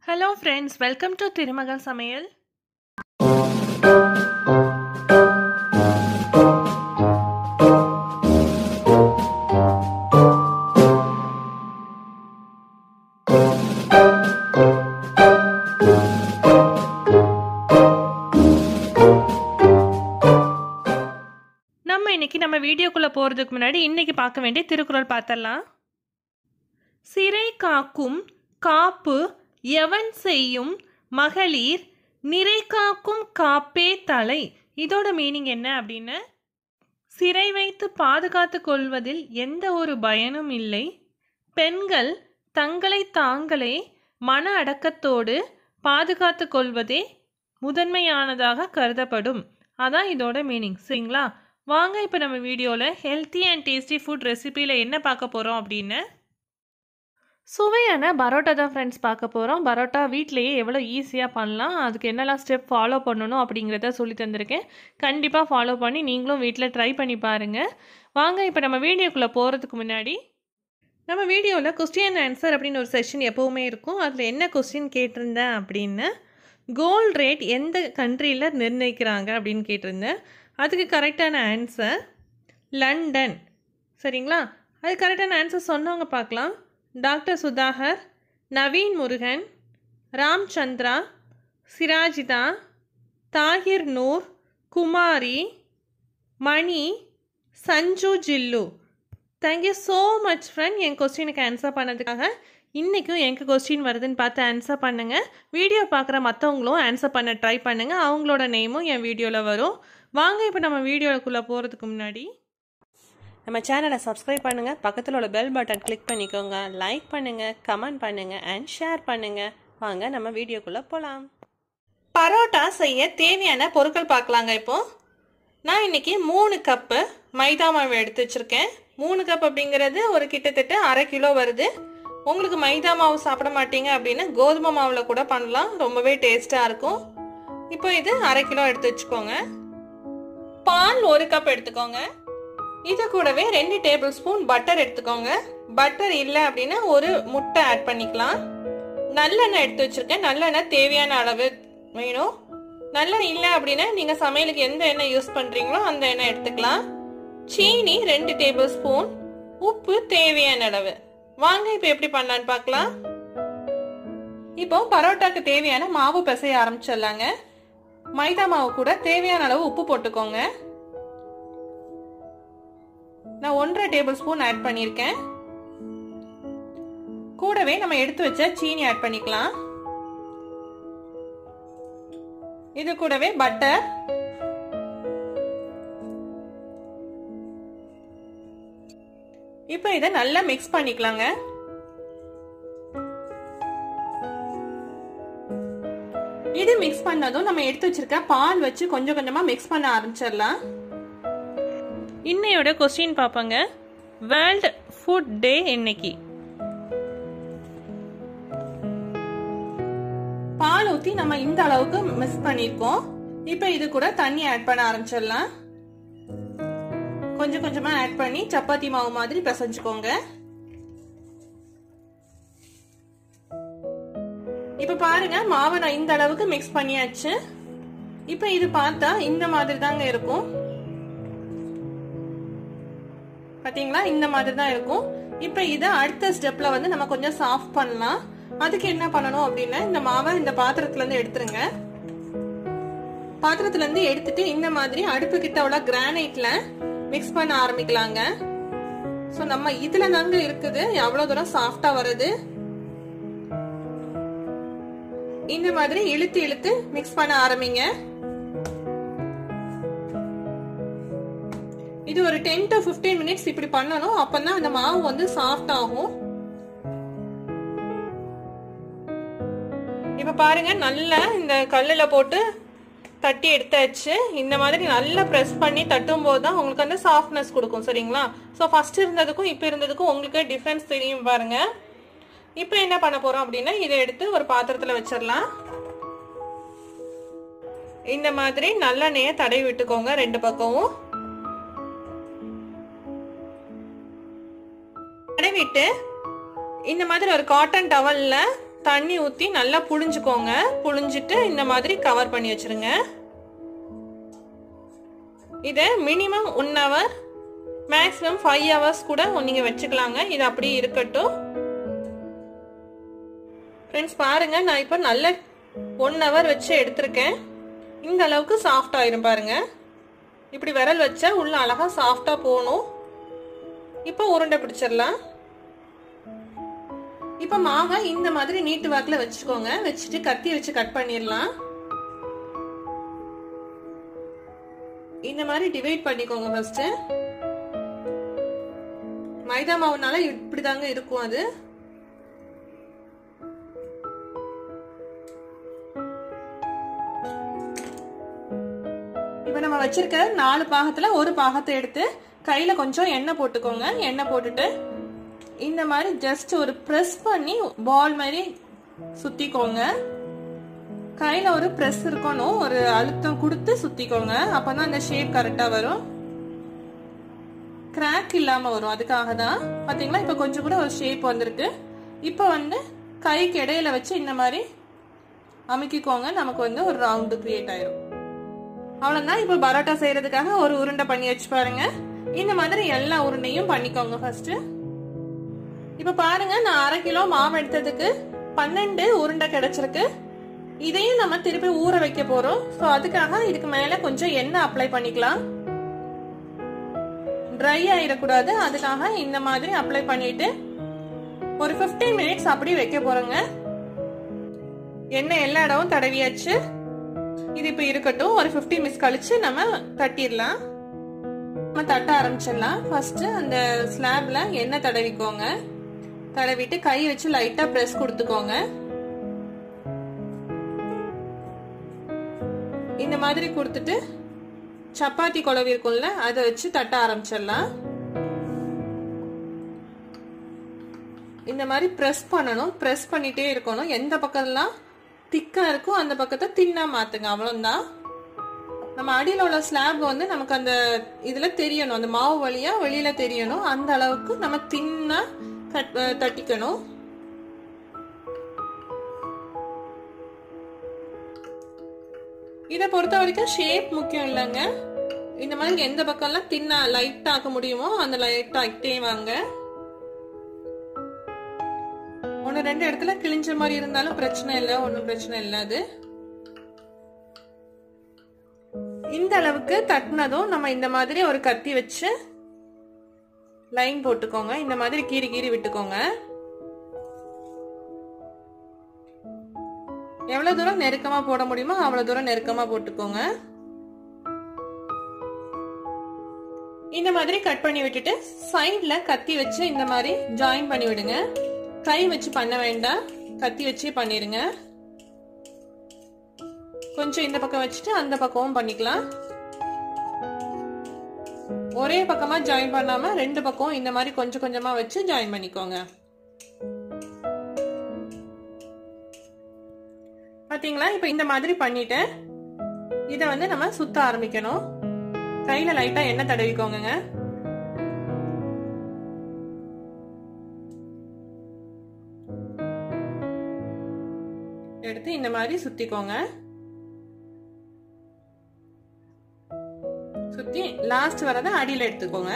hello friends welcome to திருமகள் சமையல் நம்ம இன்னைக்கு நம்ம வீடியோக்குள்ளே போகிறதுக்கு முன்னாடி இன்னைக்கு பார்க்க வேண்டிய திருக்குறள் பார்த்தரலாம் சிறை காக்கும் காப்பு எவன் செய்யும் மகளிர் நிறை காக்கும் காப்பே தலை இதோட மீனிங் என்ன அப்படின்னு சிறை வைத்து பாதுகாத்து கொள்வதில் எந்த ஒரு பயனும் இல்லை பெண்கள் தங்களை தாங்களே மன அடக்கத்தோடு பாதுகாத்து கொள்வதே முதன்மையானதாக கருதப்படும் அதான் இதோட மீனிங் சரிங்களா வாங்க இப்போ நம்ம வீடியோவில் ஹெல்த்தி அண்ட் டேஸ்டி ஃபுட் ரெசிபியில் என்ன பார்க்க போகிறோம் அப்படின்னு சுவையான பரோட்டா தான் ஃப்ரெண்ட்ஸ் பார்க்க போகிறோம் பரோட்டா வீட்டிலேயே எவ்வளோ ஈஸியாக பண்ணலாம் அதுக்கு என்னெல்லாம் ஸ்டெப் ஃபாலோ பண்ணணும் அப்படிங்கிறத சொல்லி தந்திருக்கேன் கண்டிப்பாக ஃபாலோ பண்ணி நீங்களும் வீட்டில் ட்ரை பண்ணி பாருங்கள் வாங்க இப்போ நம்ம வீடியோக்குள்ளே போகிறதுக்கு முன்னாடி நம்ம வீடியோவில் கொஸ்டின் ஆன்சர் அப்படின்னு ஒரு செஷன் எப்போவுமே இருக்கும் அதில் என்ன கொஸ்டின் கேட்டிருந்தேன் அப்படின்னு கோல்ட் ரேட் எந்த கண்ட்ரியில் நிர்ணயிக்கிறாங்க அப்படின்னு கேட்டிருந்தேன் அதுக்கு கரெக்டான ஆன்சர் லண்டன் சரிங்களா அது கரெக்டான ஆன்சர் சொன்னவங்க பார்க்கலாம் doctor Sudhakar Naveen Murugan Ramchandra Sirajitha Thahir Noor Kumari Mani Sanju Jillu thank you so much friend என் கொஸ்டினுக்கு ஆன்சர் பண்ணதுக்காக இன்றைக்கும் எங்கே கொஸ்டின் வருதுன்னு பார்த்து ஆன்சர் பண்ணுங்கள் வீடியோ பார்க்குற மற்றவங்களும் ஆன்சர் பண்ண ட்ரை பண்ணுங்கள் அவங்களோட நேமும் என் வீடியோவில் வரும் வாங்க இப்போ நம்ம வீடியோக்குள்ளே போகிறதுக்கு முன்னாடி நம்ம சேனலை சப்ஸ்கிரைப் பண்ணுங்கள் பக்கத்தில் உள்ள பெல் பட்டன் கிளிக் பண்ணிக்கோங்க லைக் பண்ணுங்கள் கமெண்ட் பண்ணுங்கள் அண்ட் ஷேர் பண்ணுங்கள் வாங்க நம்ம வீடியோக்குள்ளே போகலாம் பரோட்டா செய்ய தேவையான பொருட்கள் பார்க்கலாங்க இப்போ நான் இன்னைக்கு மூணு கப்பு மைதா மாவு எடுத்து வச்சுருக்கேன் மூணு கப் அப்படிங்கிறது ஒரு கிட்டத்தட்ட அரை கிலோ வருது உங்களுக்கு மைதா மாவு சாப்பிட மாட்டீங்க அப்படின்னா கோதுமை மாவில் கூட பண்ணலாம் ரொம்பவே டேஸ்ட்டாக இருக்கும் இப்போ இது அரை கிலோ எடுத்து வச்சுக்கோங்க பால் ஒரு கப் எடுத்துக்கோங்க இது கூடவே ரெண்டு டேபிள் ஸ்பூன் பட்டர் எடுத்துக்கோங்க பட்டர் இல்லை அப்படின்னா ஒரு முட்டை ஆட் பண்ணிக்கலாம் நல்லெண்ணெய் எடுத்து வச்சிருக்கேன் நல்லெண்ணெய் தேவையான அளவு வேணும் நல்லெண்ணெய் இல்லை அப்படின்னா நீங்கள் சமையலுக்கு எந்த எண்ணெய் யூஸ் பண்ணுறீங்களோ அந்த எண்ணெய் எடுத்துக்கலாம் சீனி ரெண்டு டேபிள் ஸ்பூன் உப்பு தேவையான அளவு வாங்க இப்போ எப்படி பண்ணலான்னு பார்க்கலாம் இப்போ பரோட்டாக்கு தேவையான மாவு பிசைய ஆரம்பிச்சிடலாங்க மைதா மாவு கூட தேவையான அளவு உப்பு போட்டுக்கோங்க நான் ஒன்றரை டேபிள் ஸ்பூன் ஆட் பண்ணியிருக்கேன் கூடவே நம்ம எடுத்து வச்ச சீனி ஆட் பண்ணிக்கலாம் இது கூடவே பட்டர் இப்போ இதை நல்லா மிக்ஸ் பண்ணிக்கலாங்க இது மிக்ஸ் பண்ணதும் நம்ம எடுத்து வச்சிருக்க பால் வச்சு கொஞ்சம் கொஞ்சமா மிக்ஸ் பண்ண ஆரம்பிச்சிடலாம் இன்னையோட கொஸ்டின் பார்ப்போங்க வேர்ல்ட் ஃபுட் டே என்னைக்கு பால் ஊற்றி நம்ம இந்த அளவுக்கு மிக்ஸ் பண்ணியிருக்கோம் இப்போ இது கூட தண்ணி ஆட் பண்ண ஆரம்பிச்சிடலாம் கொஞ்சம் கொஞ்சமா ஆட் பண்ணி சப்பாத்தி மாவு மாதிரி பிசைஞ்சுக்கோங்க இப்ப பாருங்க மாவை நான் இந்த அளவுக்கு மிக்ஸ் பண்ணியாச்சு இப்ப இது பார்த்தா இந்த மாதிரி தாங்க இருக்கும் பாத்தீங்களா இந்த மாதிரி தான் இருக்கும் இப்ப இத அடுத்த ஸ்டெப்ல வந்து நம்ம கொஞ்சம் சாஃப்ட் பண்ணலாம் அதுக்கு என்ன பண்ணணும் அப்படின்னா இந்த மாவை இந்த பாத்திரத்துல இருந்து எடுத்துருங்க பாத்திரத்துல இருந்து எடுத்துட்டு இந்த மாதிரி அடுப்பு கிட்ட உள்ள கிரானைட்ல மிக்ஸ் பண்ண ஆரம்பிக்கலாங்க ஸோ நம்ம இதுல தாங்க இருக்குது எவ்வளவு தூரம் சாஃப்டா வருது இந்த மாதிரி இழுத்து இழுத்து மிக்ஸ் பண்ண ஆரம்பிங்க இது ஒரு டென் டு பிப்டீன் மினிட்ஸ் இப்படி பண்ணணும் அப்பதான் அந்த மாவு வந்து சாஃப்ட் ஆகும் இப்ப பாருங்க நல்லா இந்த கல்லுல போட்டு தட்டி எடுத்தாச்சு இந்த மாதிரி நல்லா ப்ரெஸ் பண்ணி தட்டும் போது தான் உங்களுக்கு வந்து சாஃப்ட்னஸ் கொடுக்கும் சரிங்களா ஸோ ஃபர்ஸ்ட் இருந்ததுக்கும் இப்போ இருந்ததுக்கும் உங்களுக்கு டிஃப்ரென்ஸ் தெரியும் பாருங்க இப்போ என்ன பண்ண போறோம் அப்படின்னா இதை எடுத்து ஒரு பாத்திரத்தில் வச்சிடலாம் இந்த மாதிரி நல்லெண்ணெயை தடவி விட்டுக்கோங்க ரெண்டு பக்கமும் தடவிட்டு இந்த மாதிரி ஒரு காட்டன் டவல்ல தண்ணி ஊற்றி நல்லா புழிஞ்சுக்கோங்க புழிஞ்சிட்டு இந்த மாதிரி கவர் பண்ணி வச்சிருங்க இதை minimum one hour maximum five hours கூட நீங்கள் வச்சுக்கலாங்க இது அப்படியே இருக்கட்டும் ஃப்ரெண்ட்ஸ் பாருங்க நான் இப்போ நல்ல ஒன் ஹவர் வச்சு எடுத்திருக்கேன் இந்த அளவுக்கு சாஃப்ட் ஆயிரும் பாருங்க இப்படி விரல் வச்சா உள்ள அழகா சாஃப்டா போகணும் இப்போ உருண்டை பிடிச்சிடலாம் இப்போ மாவை இந்த மாதிரி நீட்டு வாக்கில் வச்சுக்கோங்க வச்சுட்டு கத்தி வச்சு கட் பண்ணிடலாம் இந்த மாதிரி டிவைட் பண்ணிக்கோங்க ஃபர்ஸ்ட் மைதா மாவுனால இப்படிதாங்க இருக்கும் அது இப்போ நம்ம வச்சிருக்க நாலு பாகத்துல ஒரு பாகத்தை எடுத்து கையில கொஞ்சம் எண்ணெய் போட்டுக்கோங்க எண்ணெய் போட்டுட்டு இந்த மாதிரி ஜஸ்ட் ஒரு ப்ரெஸ் பண்ணி பால் மாதிரி சுத்திக்கோங்க கையில ஒரு ப்ரெஸ் இருக்கணும் ஒரு அழுத்தம் கொடுத்து சுத்திக்கோங்க அப்பதான் அந்த ஷேப் கரெக்டா வரும் கிராக் இல்லாம வரும் அதுக்காக தான் பாத்தீங்களா இப்ப கொஞ்சம் கூட ஒரு ஷேப் வந்திருக்கு இப்போ வந்து கைக்கு இடையில வச்சு இந்த மாதிரி அமுக்கிக்கோங்க நமக்கு வந்து ஒரு ரவுண்டு கிரியேட் ஆயிரும் அவ்வளவுதான் இப்போ பரோட்டா செய்யறதுக்காக ஒரு உருண்டை பண்ணி வச்சு பாருங்க இந்த மாதிரி எல்லா உருண்டையும் பண்ணிக்கோங்க ஃபர்ஸ்ட் இப்ப பாருங்க நான் அரை கிலோ மாவு எடுத்ததுக்கு பன்னெண்டு உருண்டை கிடைச்சிருக்கு இதையும் நம்ம திருப்பி ஊற வைக்க போறோம் ஸோ அதுக்காக இதுக்கு மேல கொஞ்சம் எண்ணெய் அப்ளை பண்ணிக்கலாம் ட்ரை ஆயிடக்கூடாது அதுக்காக இந்த மாதிரி அப்ளை பண்ணிட்டு ஒரு 15 மினிட்ஸ் அப்படி வைக்க போறோங்க எண்ணெய் எல்லா இடமும் தடவியாச்சு இது இப்போ இருக்கட்டும் ஒரு 15 மினிட்ஸ் கழிச்சு நம்ம தட்டிடலாம் நம்ம தட்ட ஆரம்பிச்சிடலாம் ஃபர்ஸ்ட் அந்த ஸ்லாப்ல எண்ணெய் தடவிக்கோங்க தடவிட்டு கை வச்சு லைட்டா பிரஸ் கொடுத்துக்கோங்க இந்த மாதிரி கொடுத்துட்டு சப்பாத்தி குழவி இருக்கும்ல அதை வச்சு தட்ட ஆரம்பிச்சிடலாம் இந்த மாதிரி ப்ரெஸ் பண்ணணும் ப்ரெஸ் பண்ணிட்டே இருக்கணும் எந்த பக்கம்லாம் திக்கா இருக்கோ அந்த பக்கத்தை தின்னா மாத்துங்க அவ்வளவுதான் நம்ம அடியில் உள்ள ஸ்லாப் வந்து நமக்கு அந்த இதுல தெரியணும் அந்த மாவு வழியா வெளியில தெரியணும் அந்த அளவுக்கு நம்ம தின்னா கட் தட்டிக்கணும் இதை பொறுத்த வரைக்கும் ஷேப் முக்கியம் இல்லைங்க இந்த மாதிரி எந்த பக்கம்லாம் தின்னா லைட் ஆக்க முடியுமோ அந்த லைட் ஆக்கிட்டே வாங்க ஒன்று ரெண்டு இடத்துல கிழிஞ்ச மாதிரி இருந்தாலும் பிரச்சனை இல்லை ஒன்றும் பிரச்சனை இல்லை அது இந்த அளவுக்கு தட்டினதும் நம்ம இந்த மாதிரி ஒரு கத்தி வச்சு லைன் போட்டுக்கோங்க இந்த மாதிரி கீறி கீறி விட்டுக்கோங்க எவ்வளவு தூரம் நெருக்கமா போட முடியுமோ அவ்வளவு தூரம் நெருக்கமா போட்டுக்கோங்க இந்த மாதிரி கட் பண்ணி விட்டுட்டு சைட்ல கத்தி வச்சு இந்த மாதிரி ஜாயின் பண்ணி விடுங்க கை வச்சு பண்ண வேண்டாம் கத்தி வச்சே பண்ணிருங்க கொஞ்சம் இந்த பக்கம் வச்சுட்டு அந்த பக்கமும் பண்ணிக்கலாம் ஒரே பக்கமா ஜாயின் பண்ணாம ரெண்டு பக்கம் இந்த மாதிரி கொஞ்சம் கொஞ்சமா வச்சு ஜாயின் பண்ணிக்கோங்க பாத்தீங்களா இப்ப இந்த மாதிரி பண்ணிட்டேன் இத வந்து நம்ம சுத்த ஆரம்பிக்கணும் கையில லைட்டா எண்ணெய் தடவிக்கோங்க எடுத்து இந்த மாதிரி சுத்திக்கோங்க சுத்தி லாஸ்ட் வரத அடியில எடுத்துக்கோங்க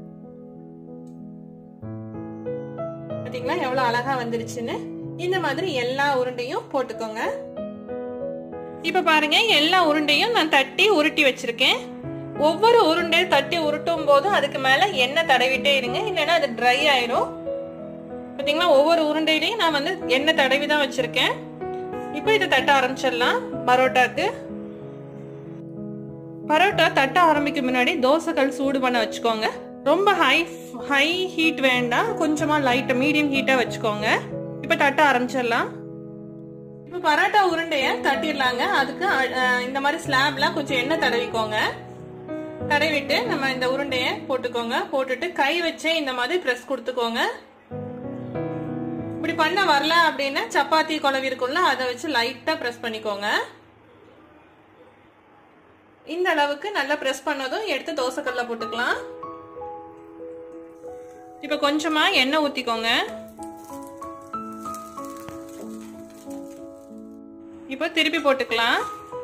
பாத்தீங்களா எவ்வளவு அழகா வந்துருச்சுன்னு இந்த மாதிரி எல்லா உருண்டையும் போட்டுக்கோங்க இப்ப பாருங்க எல்லா உருண்டையும் நான் தட்டி உருட்டி வச்சிருக்கேன் ஒவ்வொரு உருண்டை தட்டி உருட்டும் போதும் அதுக்கு மேல எண்ணெய் தடவிட்டே இருங்க இல்லைன்னா அது ட்ரை ஆயிரும் பாத்தீங்களா ஒவ்வொரு உருண்டையிலையும் நான் வந்து எண்ணெய் தடவி தான் வச்சிருக்கேன் இப்போ இதை தட்ட ஆரம்பிச்சிடலாம் பரோட்டாக்கு பரோட்டா தட்ட ஆரம்பிக்கும் முன்னாடி தோசைகள் சூடு பண்ண வச்சுக்கோங்க ரொம்ப ஹை ஹை ஹீட் வேண்டாம் கொஞ்சமா லைட்டா மீடியம் ஹீட்டா வச்சுக்கோங்க இப்போ தட்ட ஆரம்பிச்சிடலாம் இப்போ பரோட்டா உருண்டைய தட்டிடலாங்க அதுக்கு அஹ், இந்த மாதிரி ஸ்லாப்ல கொஞ்சம் எண்ணெய் தடவிக்கோங்க தடவிட்டு நம்ம இந்த உருண்டைய போட்டுக்கோங்க போட்டுட்டு கை வச்சே இந்த மாதிரி ப்ரெஸ் கொடுத்துக்கோங்க இப்படி பண்ண வரல அப்படின்னா சப்பாத்தி குழவி இருக்கும்ல அதை வச்சு லைட்டா ப்ரெஸ் பண்ணிக்கோங்க இந்த அளவுக்கு நல்லா ப்ரெஸ் பண்ணதும் எடுத்து தோசைக்கல்ல போட்டுக்கலாம் இப்ப கொஞ்சமா எண்ணெய் ஊத்திக்கோங்க இப்போ திருப்பி போட்டுக்கலாம்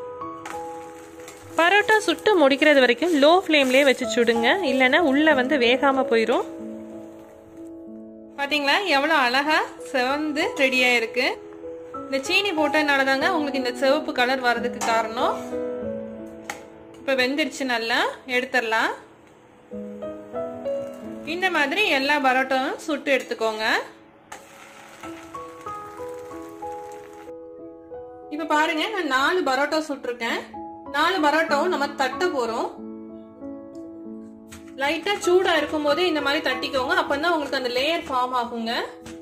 பரோட்டா சுட்டு முடிக்கிறது வரைக்கும் லோ ஃப்ளேம்லேயே வச்சு சுடுங்க இல்லைன்னா உள்ளே வந்து வேகாமல் போயிடும் பார்த்தீங்களா எவ்வளோ அழகா செவந்து ரெடியாக இருக்கு இந்த சீனி போட்டதுனால தாங்க உங்களுக்கு இந்த சிவப்பு கலர் வர்றதுக்கு காரணம் இப்போ வெந்துருச்சு நல்லா எடுத்துடலாம் இந்த மாதிரி எல்லா பரோட்டாவும் சுட்டு எடுத்துக்கோங்க இப்போ பாருங்க நான் நாலு பரோட்டா சுட்டிருக்கேன் நாலு பரோட்டாவும் நம்ம தட்ட போறோம் லைட்டா சூடா இருக்கும் போதே இந்த மாதிரி தட்டிக்கோங்க அப்பதான் உங்களுக்கு அந்த லேயர் ஃபார்ம் ஆகுங்க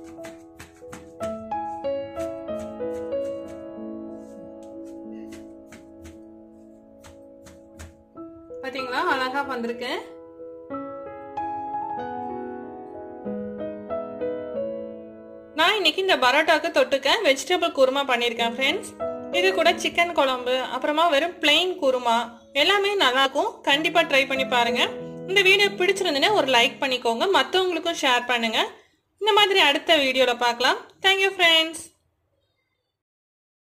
பாத்தீங்களா அழகா வந்திருக்கேன் நான் இன்னைக்கு இந்த பரோட்டாக்கு தொட்டுக்க வெஜிடபிள் குருமா பண்ணியிருக்கேன் ஃப்ரெண்ட்ஸ் இது கூட சிக்கன் குழம்பு அப்புறமா வெறும் பிளெயின் குருமா எல்லாமே நல்லா இருக்கும் கண்டிப்பா ட்ரை பண்ணி பாருங்க இந்த வீடியோ பிடிச்சிருந்துன்னா ஒரு லைக் பண்ணிக்கோங்க மற்றவங்களுக்கும் ஷேர் பண்ணுங்க இந்த மாதிரி அடுத்த வீடியோல பார்க்கலாம் தேங்க்யூ ஃப்ரெண்ட்ஸ்